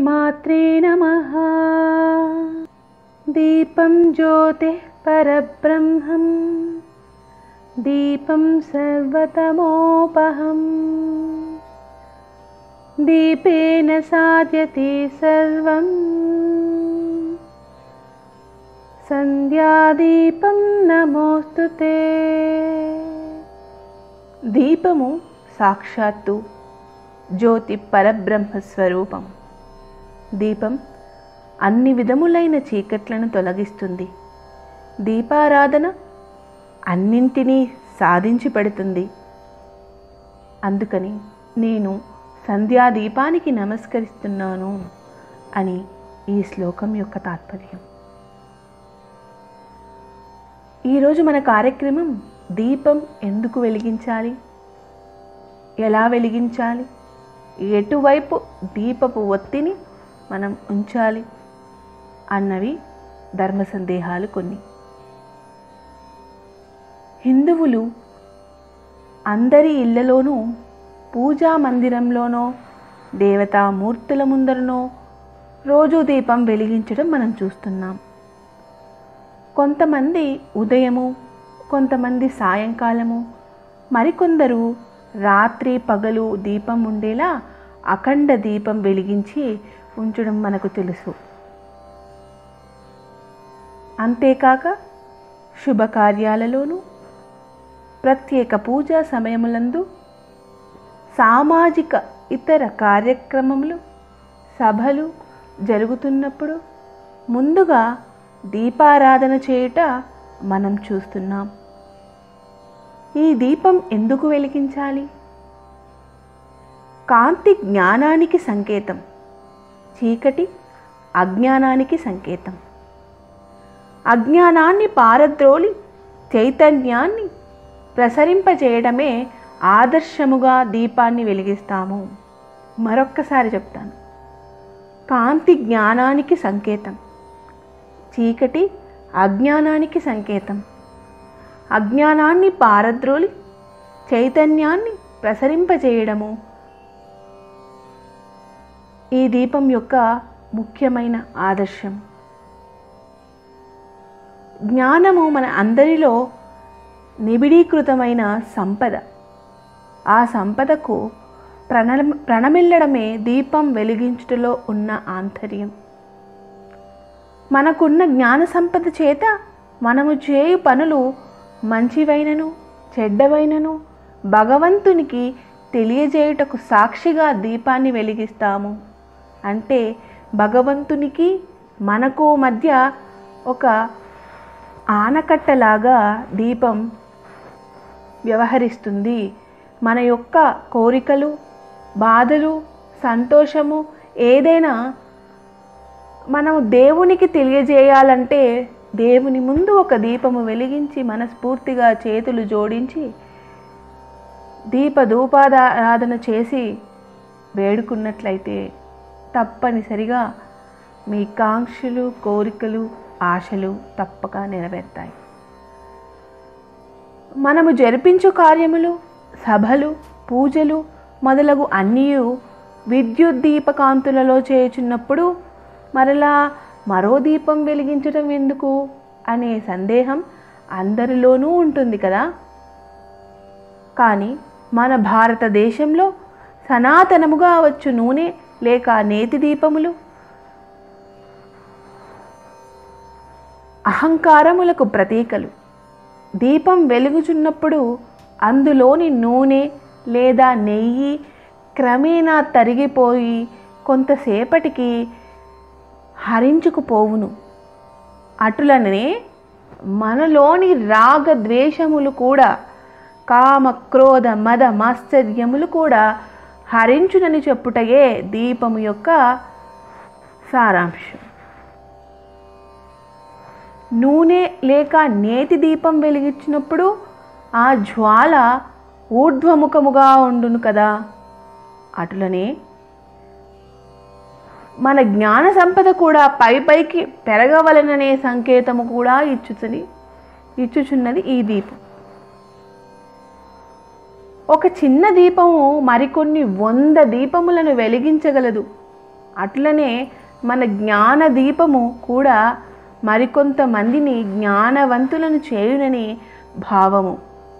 శ్రీమాత్రే నమ దీపం జ్యోతి పరబ్రహ్మం దీపం సర్వతమోపహం దీపేన సాధ్యతే సర్వం సంధ్యాదీపం నమోస్తుతే దీపము సాక్షాత్తు జ్యోతి పరబ్రహ్మ స్వరూపం దీపం అన్ని విధములైన చీకట్లను తొలగిస్తుంది దీపారాధన అన్నింటినీ సాధించి పెడుతుంది అందుకని నేను సంధ్యాదీపానికి నమస్కరిస్తున్నాను అని ఈ శ్లోకం యొక్క తాత్పర్యం ఈరోజు మన కార్యక్రమం దీపం ఎందుకు వెలిగించాలి ఎలా వెలిగించాలి ఎటువైపు దీపపు ఒత్తిని మనం ఉంచాలి అన్నవి ధర్మ సందేహాలు కొన్ని హిందువులు అందరి ఇళ్లలోనూ పూజా మందిరంలోనో దేవతామూర్తుల ముందరనో రోజు దీపం వెలిగించడం మనం చూస్తున్నాం కొంతమంది ఉదయము కొంతమంది సాయంకాలము మరికొందరు రాత్రి పగలు దీపం ఉండేలా అఖండ దీపం వెలిగించి ఉంచడం మనకు తెలుసు అంతేకాక శుభకార్యాలలోనూ ప్రత్యేక పూజా సమయములందు సామాజిక ఇతర కార్యక్రమములు సభలు జరుగుతున్నప్పుడు ముందుగా దీపారాధన చేయుట మనం చూస్తున్నాం ఈ దీపం ఎందుకు వెలిగించాలి కాంతి జ్ఞానానికి సంకేతం చీకటి అజ్ఞానానికి సంకేతం అజ్ఞానాన్ని పారద్రోలి చైతన్యాన్ని ప్రసరింపజేయడమే ఆదర్శముగా దీపాన్ని వెలిగిస్తాము మరొక్కసారి చెప్తాను కాంతి జ్ఞానానికి సంకేతం చీకటి అజ్ఞానానికి సంకేతం అజ్ఞానాన్ని పారద్రోలి చైతన్యాన్ని ప్రసరింపజేయడము ఈ దీపం యొక్క ముఖ్యమైన ఆదర్శం జ్ఞానము మన అందరిలో నిబిడీకృతమైన సంపద ఆ సంపదకు ప్రణ ప్రణమిల్లడమే దీపం వెలిగించుటలో ఉన్న ఆంతర్యం మనకున్న జ్ఞాన సంపద చేత మనము చేయు పనులు మంచివైనను చెడ్డవైనను భగవంతునికి తెలియజేయుటకు సాక్షిగా దీపాన్ని వెలిగిస్తాము అంటే భగవంతునికి మనకు మధ్య ఒక ఆనకట్టలాగా దీపం వ్యవహరిస్తుంది మన యొక్క కోరికలు బాధలు సంతోషము ఏదైనా మనం దేవునికి తెలియజేయాలంటే దేవుని ముందు ఒక దీపము వెలిగించి మనస్ఫూర్తిగా చేతులు జోడించి దీప ధూపారాధన చేసి వేడుకున్నట్లయితే తప్పనిసరిగా మీ కాంక్షలు కోరికలు ఆశలు తప్పక నెరవేరుతాయి మనము జరిపించు కార్యములు సభలు పూజలు మొదలగు అన్నీ విద్యుత్ దీపకాంతులలో చేయుచున్నప్పుడు మరలా మరో దీపం వెలిగించడం ఎందుకు అనే సందేహం అందరిలోనూ ఉంటుంది కదా కానీ మన భారతదేశంలో సనాతనముగా వచ్చు నూనె లేక నేతి దీపములు అహంకారములకు ప్రతీకలు దీపం వెలుగుచున్నప్పుడు అందులోని నూనె లేదా నెయ్యి క్రమేణా తరిగిపోయి కొంతసేపటికి హరించుకుపోవును అటులనే మనలోని రాగ ద్వేషములు కూడా కామ క్రోధ మద మాశ్చర్యములు కూడా హరించునని చెప్పుటయే దీపము యొక్క సారాంశం నూనె లేక నేతి దీపం వెలిగించినప్పుడు ఆ జ్వాల ఊర్ధ్వముఖముగా ఉండును కదా అటులనే మన జ్ఞాన సంపద కూడా పై పైకి పెరగవలననే సంకేతము కూడా ఇచ్చుతుంది ఇచ్చుచున్నది ఈ దీపం ఒక చిన్న దీపము మరికొన్ని వంద దీపములను వెలిగించగలదు అట్లనే మన జ్ఞాన దీపము కూడా మరికొంతమందిని జ్ఞానవంతులను చేయునని భావము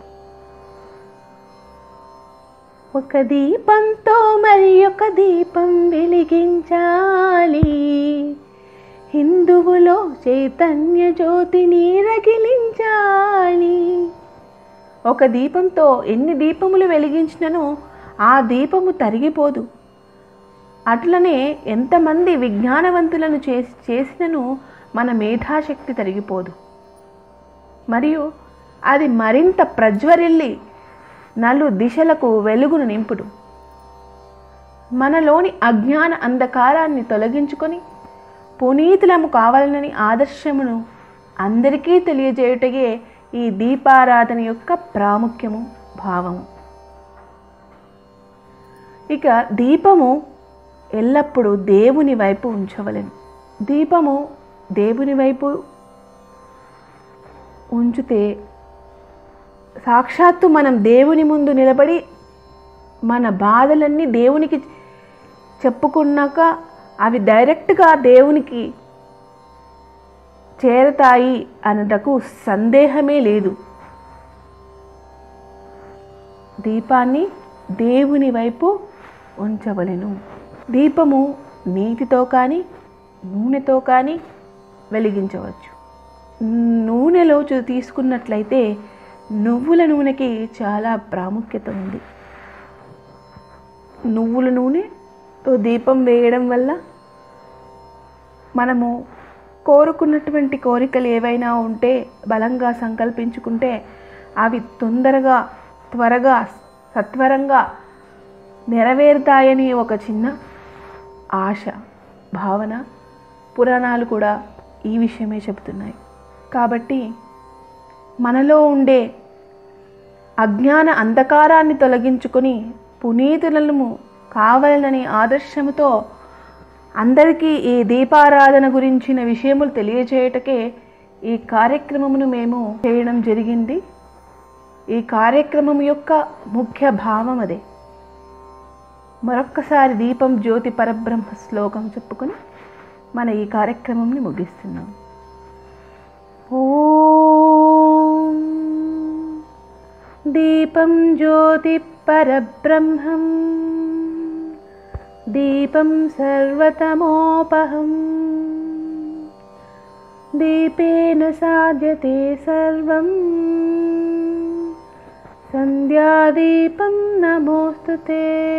ఒక దీపంతో మరి ఒక దీపం వెలిగించాలి హిందువులో చైతన్య జ్యోతిని రగిలించాలి ఒక దీపంతో ఎన్ని దీపములు వెలిగించినను ఆ దీపము తరిగిపోదు అట్లనే ఎంతమంది విజ్ఞానవంతులను చేసి చేసినను మన మేధాశక్తి తరిగిపోదు మరియు అది మరింత ప్రజ్వరిల్లి నలు దిశలకు వెలుగును నింపుడు మనలోని అజ్ఞాన అంధకారాన్ని తొలగించుకొని పునీతులము కావాలనని ఆదర్శమును అందరికీ తెలియజేయుటయే ఈ దీపారాధన యొక్క ప్రాముఖ్యము భావము ఇక దీపము ఎల్లప్పుడూ దేవుని వైపు ఉంచవలెను దీపము దేవుని వైపు ఉంచితే సాక్షాత్తు మనం దేవుని ముందు నిలబడి మన బాధలన్నీ దేవునికి చెప్పుకున్నాక అవి డైరెక్ట్గా దేవునికి చేరతాయి అన్నటకు సందేహమే లేదు దీపాన్ని దేవుని వైపు ఉంచవలెను దీపము నీటితో కానీ నూనెతో కానీ వెలిగించవచ్చు నూనెలో చూ- తీసుకున్నట్లయితే నువ్వుల నూనెకి చాలా ప్రాముఖ్యత ఉంది నువ్వుల నూనెతో దీపం వేయడం వల్ల మనము కోరుకున్నటువంటి కోరికలు ఏవైనా ఉంటే బలంగా సంకల్పించుకుంటే అవి తొందరగా త్వరగా సత్వరంగా నెరవేరుతాయని ఒక చిన్న ఆశ భావన పురాణాలు కూడా ఈ విషయమే చెబుతున్నాయి కాబట్టి మనలో ఉండే అజ్ఞాన అంధకారాన్ని తొలగించుకొని పునీతులను కావాలని ఆదర్శముతో అందరికీ ఈ దీపారాధన గురించిన విషయములు తెలియజేయటకే ఈ కార్యక్రమమును మేము చేయడం జరిగింది ఈ కార్యక్రమం యొక్క ముఖ్య భావం అదే మరొక్కసారి దీపం జ్యోతి పరబ్రహ్మ శ్లోకం చెప్పుకొని మన ఈ కార్యక్రమంని ముగిస్తున్నాం ఓం దీపం జ్యోతి పరబ్రహ్మం దీపం సర్వతమోపహం దీపేన సాధ్యతే సర్వం సంధ్యాదీపం నమోస్తుతే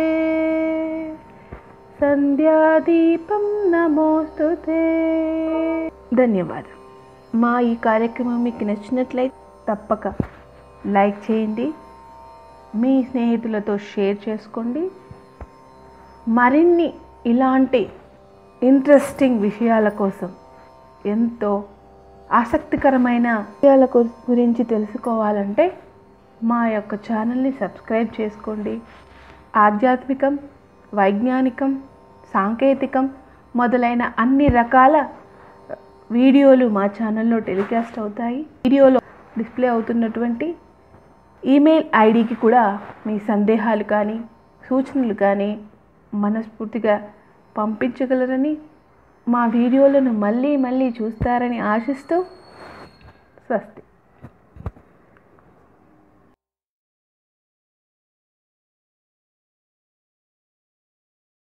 సంధ్యాదీపం నమోస్తుతే ధన్యవాదం మా ఈ కార్యక్రమం మీకు నచ్చినట్లయితే తప్పక లైక్ చేయండి మీ స్నేహితులతో షేర్ చేసుకోండి మరిన్ని ఇలాంటి ఇంట్రెస్టింగ్ విషయాల కోసం ఎంతో ఆసక్తికరమైన విషయాల గు- గురించి తెలుసుకోవాలంటే మా యొక్క ఛానల్ని సబ్స్క్రైబ్ చేసుకోండి ఆధ్యాత్మికం వైజ్ఞానికం సాంకేతికం మొదలైన అన్ని రకాల వీడియోలు మా ఛానల్లో టెలికాస్ట్ అవుతాయి వీడియోలో డిస్ప్లే అవుతున్నటువంటి ఈమెయిల్ ఐడికి కూడా మీ సందేహాలు కానీ సూచనలు కానీ మనస్ఫూర్తిగా పంపించగలరని మా వీడియోలను మళ్ళీ మళ్ళీ చూస్తారని ఆశిస్తూ స్వస్తి